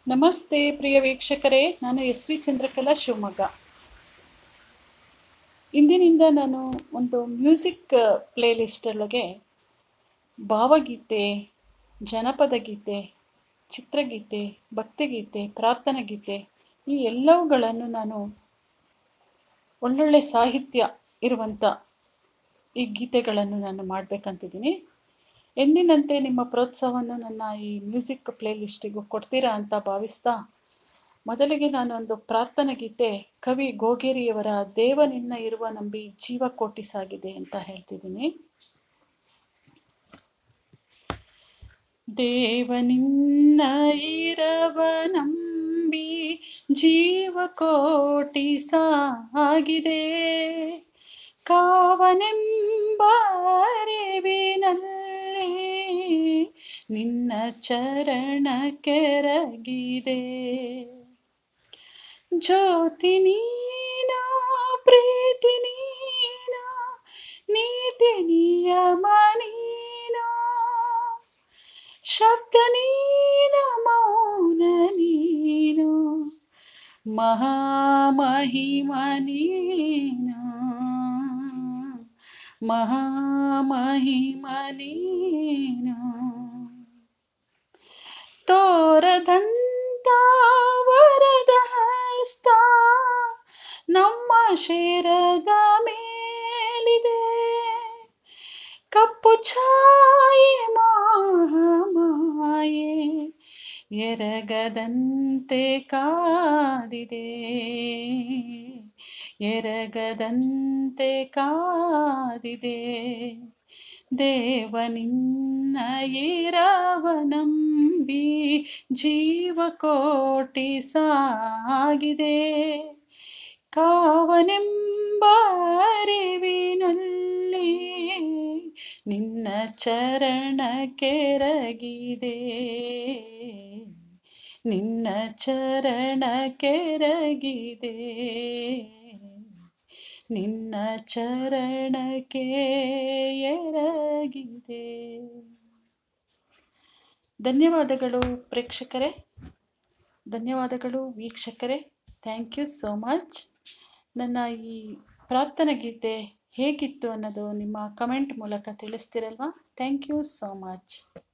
ನಮಸ್ತೆ ಪ್ರಿಯ ವೀಕ್ಷಕರೇ ನಾನು ಎಸ್ ವಿ ಚಂದ್ರಕಲಾ ಶಿವಮೊಗ್ಗ ಇಂದಿನಿಂದ ನಾನು ಒಂದು ಮ್ಯೂಸಿಕ್ ಪ್ಲೇಲಿಸ್ಟೊಳಗೆ ಭಾವಗೀತೆ ಜನಪದ ಗೀತೆ ಚಿತ್ರಗೀತೆ ಭಕ್ತಿಗೀತೆ ಪ್ರಾರ್ಥನಾ ಗೀತೆ ಈ ಎಲ್ಲವುಗಳನ್ನು ನಾನು ಒಳ್ಳೊಳ್ಳೆ ಸಾಹಿತ್ಯ ಇರುವಂಥ ಈ ಗೀತೆಗಳನ್ನು ನಾನು ಮಾಡಬೇಕಂತಿದ್ದೀನಿ ಎಂದಿನಂತೆ ನಿಮ್ಮ ಪ್ರೋತ್ಸಾಹವನ್ನು ನನ್ನ ಈ ಮ್ಯೂಸಿಕ್ ಪ್ಲೇಲಿಸ್ಟಿಗೂ ಕೊಡ್ತೀರಾ ಅಂತ ಭಾವಿಸ್ತಾ ಮೊದಲಿಗೆ ನಾನೊಂದು ಪ್ರಾರ್ಥನಾ ಗೀತೆ ಕವಿ ಗೋಗೇರಿಯವರ ದೇವ ನಿನ್ನ ಇರುವ ನಂಬಿ ಜೀವ ಕೋಟಿ ಸಾಗಿದೆ ಅಂತ ಹೇಳ್ತಿದ್ದೀನಿ ದೇವ ನಿನ್ನ ಇರವ ನಂಬಿ ಜೀವ ಕೋಟಿ ಸಾಗಿದೆ ಕಾವನೆಂಬ ಅರಿವಿನಲ್ಲಿ ನಿನ್ನ ಚರಣ ಕೆರಗಿದೆ ಜ್ಯೋತಿ ನೀನ ಪ್ರೀತಿ ನೀನ ನೀತಿ ನಿಯಮ ನೀನ ಶಬ್ದ ನೀನ ಮೌನ ನೀನು ಮಹಾಮಹಿಮ ನೀನ ಮಹಾಮಹಿಮ ನೀನು ತೋರದಂತ ವರದ ಹಸ್ತ ನಮ್ಮ ಶಿರದ ಮೇಲಿದೆ ಕಪ್ಪು ಛಾಯೆ ಮಾಯೆ ಎರಗದಂತೆ ಕಾದಿದೆ ಎರಗದಂತೆ ಕಾದಿದೆ ದೇವ ನಿನ್ನ ಇರವ ನಂಬಿ ಜೀವ ಕೋಟಿ ಸಾಗಿದೆ ಕಾವನೆಂಬ ಅರಿವಿನಲ್ಲಿ ನಿನ್ನ ಚರಣ ಕೆರಗಿದೆ ನಿನ್ನ ಚರಣ ಕೆರಗಿದೆ ನಿನ್ನ ಚರಣಕ್ಕೆ ಎರಗಿದೆ ಧನ್ಯವಾದಗಳು ಪ್ರೇಕ್ಷಕರೇ ಧನ್ಯವಾದಗಳು ವೀಕ್ಷಕರೇ ಥ್ಯಾಂಕ್ ಯು ಸೋ ಮಚ್ ನನ್ನ ಈ ಪ್ರಾರ್ಥನಾ ಗೀತೆ ಹೇಗಿತ್ತು ಅನ್ನೋದು ನಿಮ್ಮ ಕಮೆಂಟ್ ಮೂಲಕ ತಿಳಿಸ್ತಿರಲ್ವಾ ಥ್ಯಾಂಕ್ ಯು ಸೋ ಮಚ್